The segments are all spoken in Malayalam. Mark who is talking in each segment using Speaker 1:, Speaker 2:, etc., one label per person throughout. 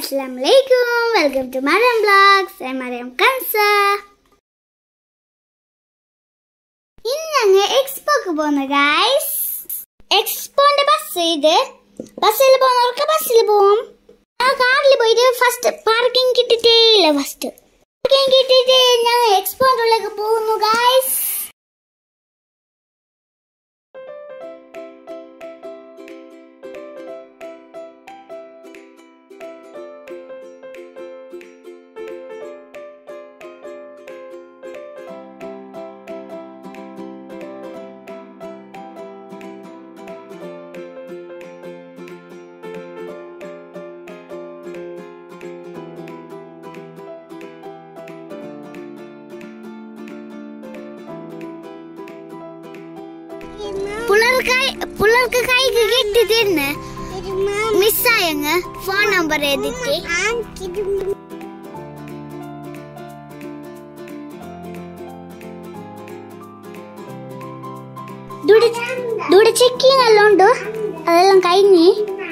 Speaker 1: Assalamualaikum. Welcome to Mariam Vlogs. I'm Mariam Kansa. ഇന്ന് ഞങ്ങൾ എക്സ്പോക്ക് പോകുന്നു ഗൈസ് എക്സ്പോന്റെ ബസ് ഇത് ബസ്സിൽ പോകുന്നവർക്ക് ബസ്സിൽ പോവും ആ കാറിൽ പോയിട്ട് ഫസ്റ്റ് പാർക്കിംഗ് കിട്ടിട്ടേ ഇല്ല ഫസ്റ്റ് പാർക്കിംഗ് കിട്ടിയിട്ട് ഞങ്ങൾ എക്സ്പോന്റെ ഉള്ളിലേക്ക് പോകുന്നു ഗൈസ് പിള്ളേർക്ക് പിള്ളേർക്ക് കൈക്ക് കെട്ടി തരുന്ന മിസ്സായങ്ങ് ഫോൺ നമ്പർ എഴുതിട്ട് ഇവിടെ ചെക്കിങ് എല്ലാം ഉണ്ട് അതെല്ലാം കഴിഞ്ഞ്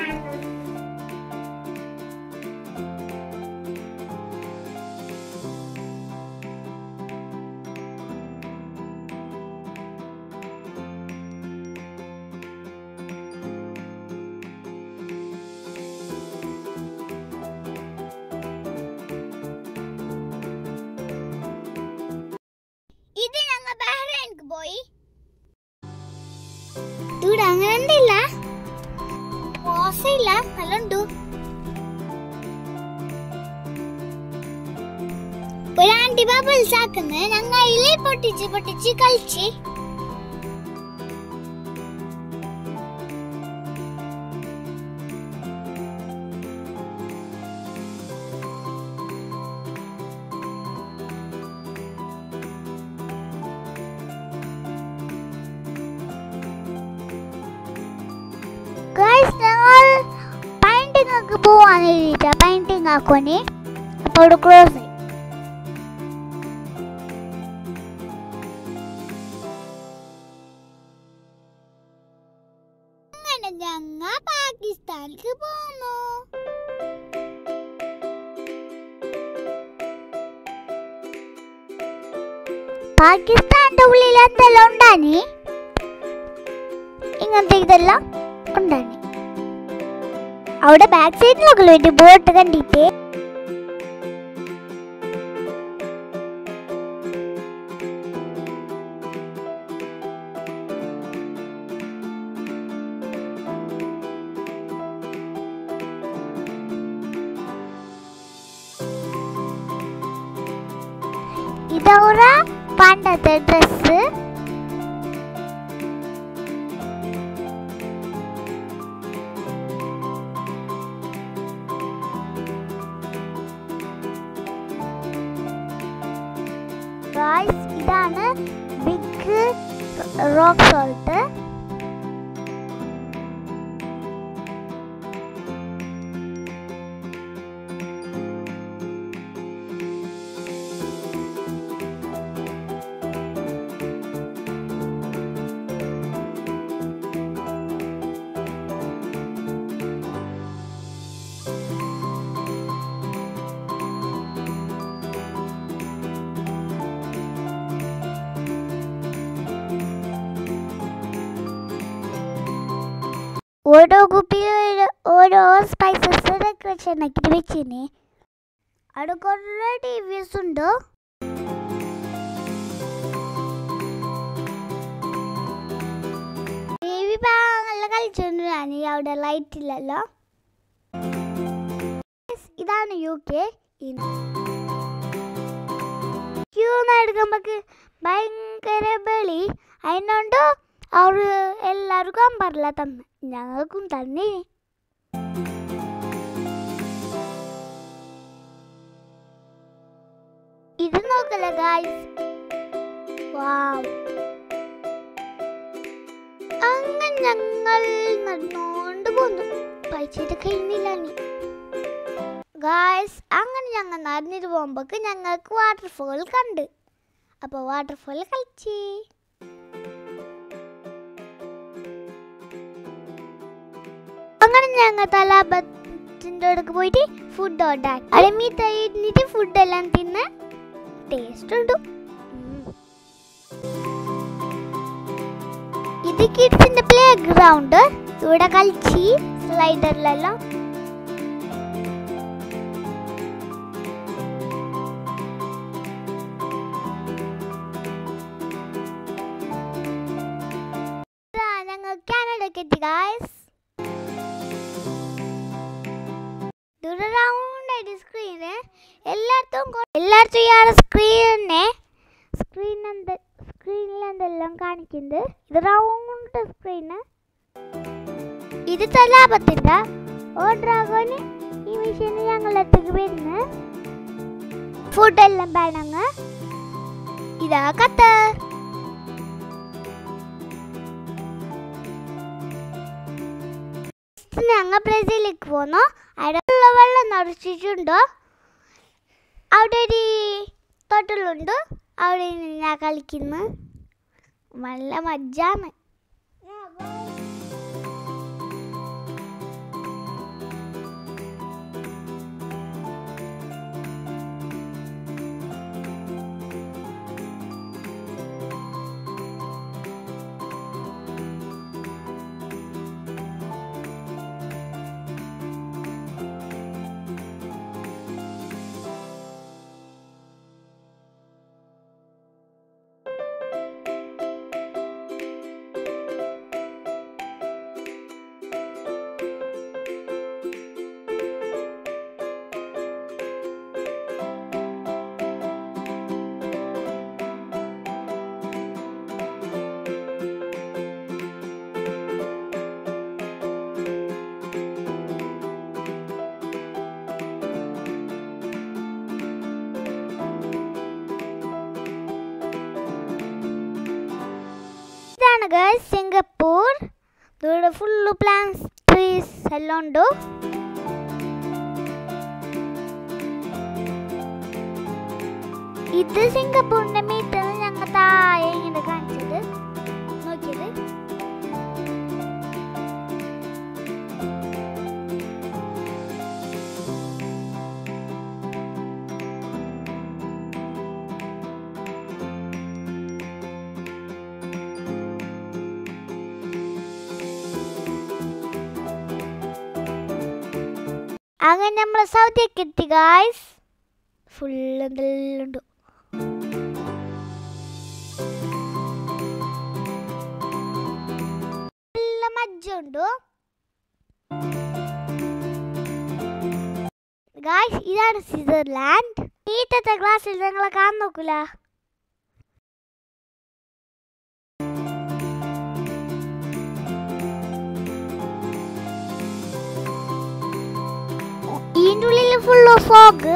Speaker 1: ഇത് ഞങ്ങൾ ബഹ്റൈൻക്ക് പോയി ഇവിടെ അങ്ങനെ എന്തില്ല മോശമില്ല നല്ലുണ്ടു ഒരു ആന്റി ബബിൾസ് ആക്കുന്നത് ഞങ്ങൾ ഇലേ പൊട്ടിച്ച് പൊട്ടിച്ച് കളിച്ച് ഗൈസ് ഞങ്ങൾ പെയിന്റിംഗ് ഒക്കെ പോവാൻ വേണ്ടിയിട്ടാ പെയിന്റിംഗ് ആക്കുവാന് അപ്പോൾ അവിടെ ക്ലോസ് ആയി അങ്ങനെ ഞങ്ങൾ പാകിസ്ഥാനിലേക്ക് പോന്നു പാകിസ്ഥാന്റെ ഉള്ളിൽ എന്തെല്ലാം ഉണ്ടാനി ഇങ്ങനത്തെ ഇതെല്ലാം ഉണ്ടാനി അവിടെ ബാക്ക് സൈഡിലൊക്കെ ഒരു ബോട്ട് കണ്ടിട്ട് ഇതവറ പണ്ടത്തെ ഡ്രസ്സ് ഗായ്സ് ഇതാണ് ബിഗ് റോക്ക് സോൾട്ട് ഓരോ കുപ്പിയിൽ ഓരോ സ്പൈസസ് ഡെക്കറേഷൻ ആക്കിയിട്ട് വെച്ചിന് അവിടെ കുറേ ടി വിസ് ഉണ്ട് ടി വി നല്ല കളിച്ചോണ്ടാണ് അവിടെ ലൈറ്റ് ഇല്ലല്ലോ ഇതാണ് യു കെ ക്യൂ എടുക്കുമ്പോക്ക് ഭയങ്കര ബളി അതിനോണ്ട് അവർ എല്ലാവർക്കും അമ്പറില്ല തന്ന് ഞങ്ങൾക്കും തന്നെ ഇത് നോക്കല്ല ഗായ്സ് അങ്ങനെ ഞങ്ങൾ നടന്നോണ്ട് പോന്നു പൈസയുടെ കഴിഞ്ഞില്ല നീ ഗായ്സ് അങ്ങനെ ഞങ്ങൾ നടന്നിട്ട് പോകുമ്പോക്ക് ഞങ്ങൾക്ക് വാട്ടർഫോൾ കണ്ട് അപ്പോൾ വാട്ടർഫോൾ കളിച്ച് അങ്ങനെ ഞങ്ങൾ തലാബത്തിന്റെ അടുക്ക് പോയിട്ട് ഫുഡ് ഓർഡർ ആക്കി അവിടെ മീത്ത ഇരുന്നിട്ട് ഫുഡ് എല്ലാം തിന്ന് ടേസ്റ്റ് ഉണ്ട് ഉം. ഇത് കിഡ്സിന്റെ പ്ലേ ഗ്രൗണ്ട് ഇവിടെ കളിച്ച് സ്ലൈഡറിലെല്ലാം ഇതാ ഞങ്ങൾ കാനഡക്ക് എത്തി ഗായ്സ് ഇതൊരു റൗണ്ട് ആയിട്ട് സ്ക്രീന് എല്ലായിടത്തും കൊ- എല്ലായിടത്തും ഇയാളെ സ്ക്രീനെ സ്ക്രീൻ എന്ത് സ്ക്രീനിൽ എന്തെല്ലാം കാണിക്കുന്നത് ഇത് റൗണ്ട് സ്ക്രീന് ഇത് തലാപത്തിന്റെ ഓ ഡ്രാഗോന് ഈ മെഷീന് ഞങ്ങളടുത്തേക്ക് വരുന്നു ഫുഡെല്ലാം വേണങ്ങ് ഇതാ കത്ത് ഞങ്ങൾ ബ്രസീലിലേക്ക് പോന്നു അവിടെ ഉള്ള വെള്ളം നിറച്ചിട്ടുണ്ടോ അവിടെ ഒരു തൊട്ടിലുണ്ട് അവിടെ ഇരുന്ന് ഞാൻ കളിക്കുന്നു നല്ല മജ്ജാണ് ഇതാണ് ഗൈസ് സിംഗപ്പൂർ ഇവിടെ ഫുള്ള് പ്ലാന്റ്സ് ട്രീസ് എല്ലാം ഉണ്ട് ഇത് സിംഗപ്പൂരിന്റെ മീറ്റർ ഞങ്ങൾ താഴെ ഇങ്ങനെ കാണിച്ചത് നോക്കിയത് അങ്ങനെ നമ്മൾ സൗദിയൊക്കെ എത്തി ഗായ്സ് ഫുള്ള് എന്തെല്ലാം ഉണ്ട് നല്ല മജ്ജുണ്ട് ഗായ്സ് ഇതാണ് സ്വിറ്റ്സർലാൻഡ് ഈറ്റത്തെ ക്ലാസ്സിൽ നിങ്ങളെ കാണാൻ നോക്കൂല ഇതിൻ്റെ ഉള്ളിൽ ഫുള്ള് ഫോഗ്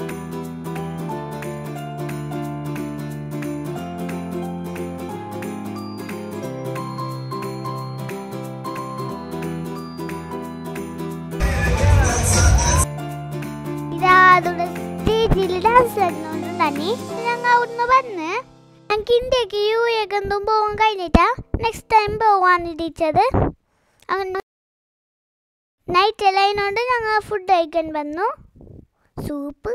Speaker 1: ഇതാ അതുകൊണ്ട് സ്റ്റേജിൽ ഡാൻസ് കളിക്കുന്നുണ്ടാനി ഞങ്ങൾ അവിടുന്ന് വന്ന് ഞങ്ങൾക്ക് ഇന്ത്യക്ക് യു എക്ക് എന്തും പോകാൻ കഴിഞ്ഞിട്ടാ നെക്സ്റ്റ് ടൈം പോവാന്ന് ടീച്ചത് അങ്ങനെ നൈറ്റ് എല്ലാം അതിനോണ്ട് ഞങ്ങൾ ഫുഡ് കഴിക്കാൻ വന്നു സൂപ്പ്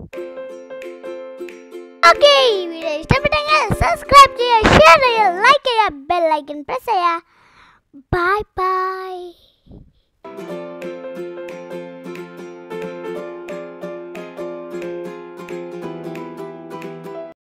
Speaker 1: ഓക്കെ ഈ വീഡിയോ ഇഷ്ടപ്പെട്ടെങ്കിൽ സബ്സ്ക്രൈബ് ചെയ്യുക ഷെയർ ചെയ്യുക ലൈക്ക് ചെയ്യുക ബെൽ ഐക്കൺ പ്രസ് ചെയ്യുക ബൈ ബൈ